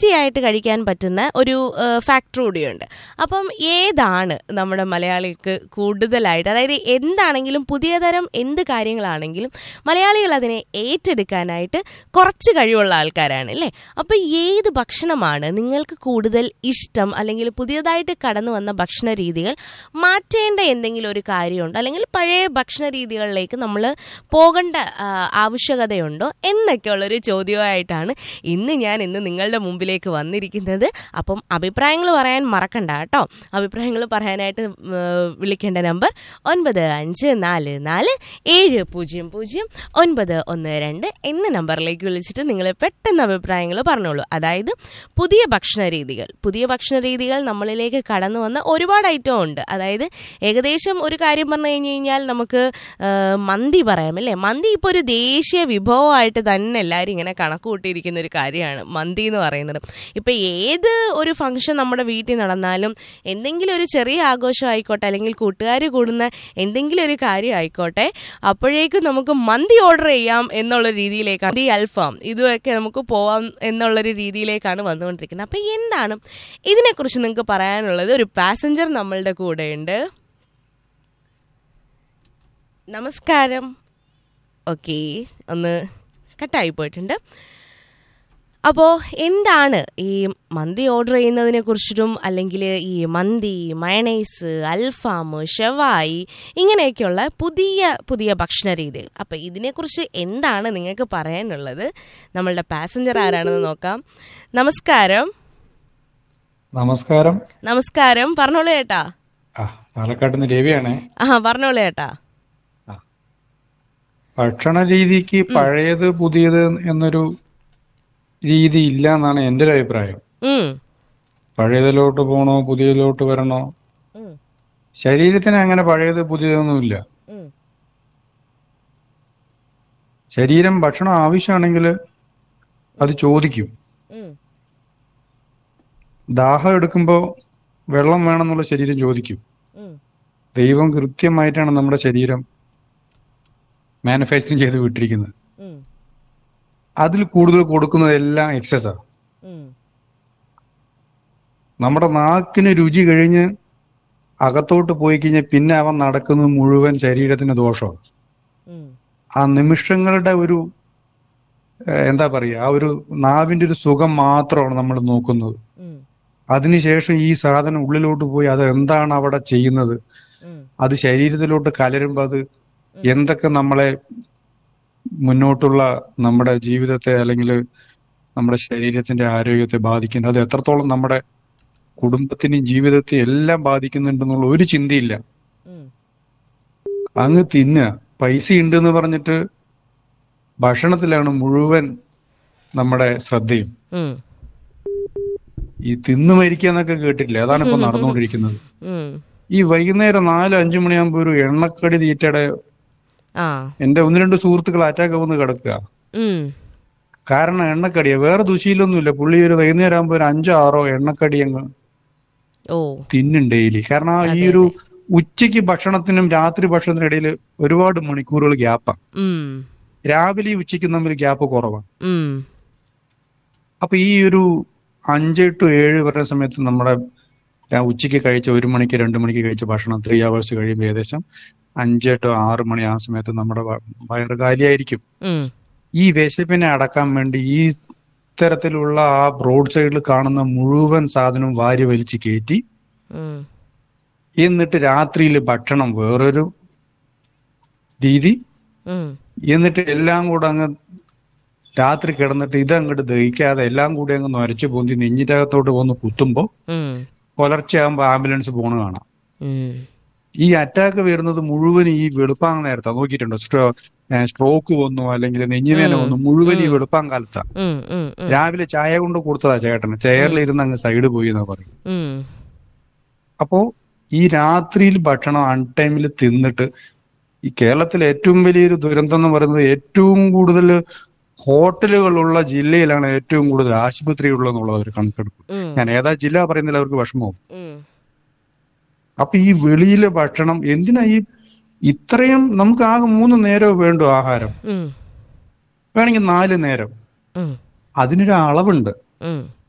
Tasty ആയിട്ട് കഴിക്കാൻ പറ്റുന്ന ഒരു ഫാക്ടർ കൂടിയുണ്ട് അപ്പം ഏതാണ് നമ്മുടെ മലയാളികൾക്ക് കൂടുതലായിട്ട് അതായത് എന്താണെങ്കിലും പുതിയ തരം എന്ത് കാര്യങ്ങളാണെങ്കിലും മലയാളികൾ അതിനെ ഏറ്റെടുക്കാനായിട്ട് കുറച്ച് കഴിവുള്ള ആൾക്കാരാണ് അല്ലേ അപ്പോൾ ഏത് ഭക്ഷണമാണ് നിങ്ങൾക്ക് കൂടുതൽ ഇഷ്ടം അല്ലെങ്കിൽ പുതിയതായിട്ട് കടന്നു വന്ന ഭക്ഷണ രീതികൾ മാറ്റേണ്ട എന്തെങ്കിലും ഒരു കാര്യമുണ്ടോ അല്ലെങ്കിൽ പഴയ ഭക്ഷണ രീതികളിലേക്ക് നമ്മൾ പോകേണ്ട ആ, ആവശ്യകതയുണ്ടോ എന്നൊക്കെയുള്ളൊരു ചോദ്യമായിട്ടാണ് ഇന്ന് ഞാൻ ഇന്ന് നിങ്ങളുടെ മുമ്പിലേക്ക് വന്നിരിക്കുന്നത് അപ്പം അഭിപ്രായങ്ങൾ പറയാൻ മറക്കണ്ട കേട്ടോ അഭിപ്രായങ്ങൾ പറയാനായിട്ട് ഉം, വിളിക്കേണ്ട നമ്പർ ഒൻപത് അഞ്ച് നാല് നാല് ഏഴ് പൂജ്യം പൂജ്യം ഒൻപത് ഒന്ന് രണ്ട് എന്ന നമ്പറിലേക്ക് വിളിച്ചിട്ട് നിങ്ങൾ പെട്ടെന്ന് അഭിപ്രായങ്ങൾ പറഞ്ഞോളൂ അതായത് പുതിയ ഭക്ഷണ രീതികൾ പുതിയ ഭക്ഷണ രീതികൾ നമ്മളിലേക്ക് കടന്നു വന്ന ഒരുപാട് ഐറ്റം ഉണ്ട് അതായത് ഏകദേശം ഒരു കാര്യം പറഞ്ഞു കഴിഞ്ഞു കഴിഞ്ഞാൽ നമുക്ക് ആ, മന്തി പറയാം അല്ലേ മന്തി ഇപ്പോൾ ഒരു ദേശീയ വിഭവമായിട്ട് തന്നെ എല്ലാവരും ഇങ്ങനെ കണക്ക് കൂട്ടിയിരിക്കുന്ന ഒരു കാര്യമാണ് മന്തി എന്ന് പറയുന്നത് ഇപ്പം ഏത് ഒരു ഫംഗ്ഷൻ നമ്മുടെ വീട്ടിൽ നടന്നാലും എന്തെങ്കിലും ഒരു ചെറിയ ആഘോഷം ആയിക്കോട്ടെ അല്ലെങ്കിൽ കൂട്ടുകാർ കൂടുന്ന എന്തെങ്കിലും ഒരു കാര്യം ആയിക്കോട്ടെ അപ്പോഴേക്കും നമുക്ക് മന്തി ഓർഡർ ചെയ്യാം എന്നുള്ള രീതിയിലേക്കാണ് മന്തി അൽഫാം ഇതുമൊക്കെ നമുക്ക് പോവാം എന്നുള്ളൊരു രീതിയിലേക്കാണ് വന്നുകൊണ്ടിരിക്കുന്നത് അപ്പം എന്താണ് ഇതിനെക്കുറിച്ച് നിങ്ങൾക്ക് പറയാനുള്ളത് ഒരു പാസഞ്ചർ നമ്മളുടെ കൂടെയുണ്ട് നമസ്കാരം ഓക്കെ ഒന്ന് കട്ടായി പോയിട്ടുണ്ട് അപ്പോൾ എന്താണ് ഈ മന്തി ഓർഡർ ചെയ്യുന്നതിനെ കുറിച്ചിട്ടും അല്ലെങ്കിൽ ഈ മന്തി മയണൈസ് അൽഫാം ഷവായി ഇങ്ങനെയൊക്കെയുള്ള പുതിയ പുതിയ ഭക്ഷണ രീതികൾ അപ്പോൾ ഇതിനെക്കുറിച്ച് എന്താണ് നിങ്ങൾക്ക് പറയാനുള്ളത് നമ്മളുടെ പാസഞ്ചർ ആരാണെന്ന് നോക്കാം നമസ്കാരം നമസ്കാരം നമസ്കാരം പറഞ്ഞോളൂ ചേട്ടാ ആ പാലക്കാട് നിന്ന് രവിയാണേ ആ പറഞ്ഞോളൂ ചേട്ടാ ഭക്ഷണ രീതിക്ക് പഴയത് പുതിയത് എന്നൊരു രീതി ഇല്ല എന്നാണ് എന്റെ ഒരു അഭിപ്രായം ഉം പഴയതിലോട്ട് പോണോ പുതിയതിലോട്ട് വരണോ ഉം, ശരീരത്തിന് അങ്ങനെ പഴയത് പുതിയതൊന്നുമില്ല ഉം, ശരീരം ഭക്ഷണം ആവശ്യമാണെങ്കിൽ അത് ചോദിക്കും ഉം, ദാഹം എടുക്കുമ്പോ വെള്ളം വേണമെന്നുള്ള ശരീരം ചോദിക്കും ഉം, ദൈവം കൃത്യമായിട്ടാണ് നമ്മുടെ ശരീരം മാനുഫാക്ചറിങ് ചെയ്ത് വിട്ടിരിക്കുന്നത് ഉം, അതിൽ കൂടുതൽ കൊടുക്കുന്നത് എല്ലാം എക്സസാണ് ഉം, നമ്മുടെ നാക്കിന് രുചി കഴിഞ്ഞ് അകത്തോട്ട് പോയി കഴിഞ്ഞാൽ പിന്നെ അവൻ നടക്കുന്നത് മുഴുവൻ ശരീരത്തിന് ദോഷമാണ് ഉം, ആ നിമിഷങ്ങളുടെ ഒരു ഏഹ്, എന്താ പറയുക ആ ഒരു നാവിന്റെ ഒരു സുഖം മാത്രമാണ് നമ്മൾ നോക്കുന്നത് ഉം, അതിനുശേഷം ഈ സാധനം ഉള്ളിലോട്ട് പോയി അത് എന്താണ് അവിടെ ചെയ്യുന്നത് ഉം, അത് ശരീരത്തിലോട്ട് കലരുമ്പോൾ അത് എന്തൊക്കെ നമ്മളെ മുന്നോട്ടുള്ള നമ്മുടെ ജീവിതത്തെ അല്ലെങ്കിൽ നമ്മുടെ ശരീരത്തിന്റെ ആരോഗ്യത്തെ ബാധിക്കുന്നത് അത് എത്രത്തോളം നമ്മുടെ കുടുംബത്തിനെയും ജീവിതത്തെയും എല്ലാം ബാധിക്കുന്നുണ്ടെന്നുള്ള ഒരു ചിന്തയില്ല ഉം, അങ്ങ് തിന്നുക പൈസ ഉണ്ടെന്ന് പറഞ്ഞിട്ട് ഭക്ഷണത്തിലാണ് മുഴുവൻ നമ്മുടെ ശ്രദ്ധയും ഉം, ഈ തിന്നു മരിക്കുക എന്നൊക്കെ കേട്ടിട്ടില്ലേ അതാണ് ഇപ്പൊ നടന്നുകൊണ്ടിരിക്കുന്നത് ഉം. ഈ വൈകുന്നേരം നാല് അഞ്ചു മണിയാകുമ്പോ ഒരു എണ്ണക്കടി തീറ്റയുടെ ആ എന്റെ ഒന്ന് രണ്ട് സുഹൃത്തുക്കൾ അറ്റാക്ക് വന്ന് കിടക്കുക ഉം, കാരണം എണ്ണക്കടിയാ വേറെ ദുശീലൊന്നുമില്ല പുള്ളി ഒരു വൈകുന്നേരം ആകുമ്പോ ഒരു അഞ്ചോ ആറോ എണ്ണക്കടി അങ്ങ് ഓ തിന്നും ഡെയിലി കാരണം ആ ഈ ഒരു ഉച്ചയ്ക്ക് ഭക്ഷണത്തിനും രാത്രി ഭക്ഷണത്തിനും ഇടയിൽ ഒരുപാട് മണിക്കൂറുകൾ ഗ്യാപ്പാണ് ഉം, രാവിലെയും ഉച്ചയ്ക്കും തമ്മിൽ ഗ്യാപ്പ് കുറവാണ് ഉം, അപ്പൊ ഈ ഒരു അഞ്ച് ടു ഏഴ് വരുന്ന സമയത്ത് നമ്മുടെ രാ- ഉച്ചയ്ക്ക് കഴിച്ച ഒരു മണിക്ക് രണ്ട് മണിക്ക് കഴിച്ച ഭക്ഷണം ത്രീ അവേഴ്സ് കഴിയുമ്പോൾ ഏകദേശം അഞ്ച് ടു ആറ് മണി ആ സമയത്ത് നമ്മുടെ വ- വയറ് കാലിയായിരിക്കും ഉം, ഈ വിശപ്പിനെ അടക്കാൻ വേണ്ടി ഈ ഇത്തരത്തിലുള്ള ആ റോഡ് സൈഡിൽ കാണുന്ന മുഴുവൻ സാധനവും വാരി വലിച്ച് കയറ്റി ഉം, എന്നിട്ട് രാത്രിയിൽ ഭക്ഷണം വേറൊരു രീതി ഉം, എന്നിട്ട് എല്ലാം കൂടെ അങ്ങ് രാത്രി കിടന്നിട്ട് ഇതങ്ങോട്ട് ദഹിക്കാതെ എല്ലാം കൂടി അങ്ങ് നരച്ചു പൊന്തി നെഞ്ഞിനകത്തോട്ട് വന്ന് കുത്തുമ്പോ ഉം, പുലർച്ചെയാകുമ്പോ ആംബുലൻസ് പോണ കാണാം ഉം, ഈ അറ്റാക്ക് വരുന്നത് മുഴുവൻ ഈ വെളുപ്പാങ് നേരത്താ നോക്കിയിട്ടുണ്ടോ സ്ട്രോ- ഏഹ് സ്ട്രോക്ക് വന്നു അല്ലെങ്കിൽ നെഞ്ഞുവേന വന്നു മുഴുവൻ ഈ വെളുപ്പാൻ കാലത്താ ഉം, ഉം, ഉം, രാവിലെ ചായ കൊണ്ട് കൊടുത്തതാ ചേട്ടന് ചെയറിലിരുന്ന് അങ്ങ് സൈഡ് പോയി എന്നാ പറയും ഉം, അപ്പോ ഈ രാത്രിയിൽ ഭക്ഷണം അൺടൈമിൽ തിന്നിട്ട് ഈ കേരളത്തിലെ ഏറ്റവും വലിയൊരു ദുരന്തം എന്ന് പറയുന്നത് ഏറ്റവും കൂടുതൽ ഹോട്ടലുകളുള്ള ജില്ലയിലാണ് ഏറ്റവും കൂടുതൽ ആശുപത്രി ഉള്ളതെന്നുള്ള ഒരു കണക്കെടുപ്പ് ഉം, ഞാൻ ഏതാ ജില്ല പറയുന്നില്ല അവർക്ക് വിഷമവും ഉം, അപ്പൊ ഈ വെളിയിലെ ഭക്ഷണം എന്തിനാ ഈ ഇത്രയും നമുക്ക് ആകെ മൂന്ന് നേരമേ വേണ്ടു ആഹാരം ഉം, വേണമെങ്കിൽ നാല് നേരം ഉം, അതിനൊരു അളവുണ്ട് ഉം,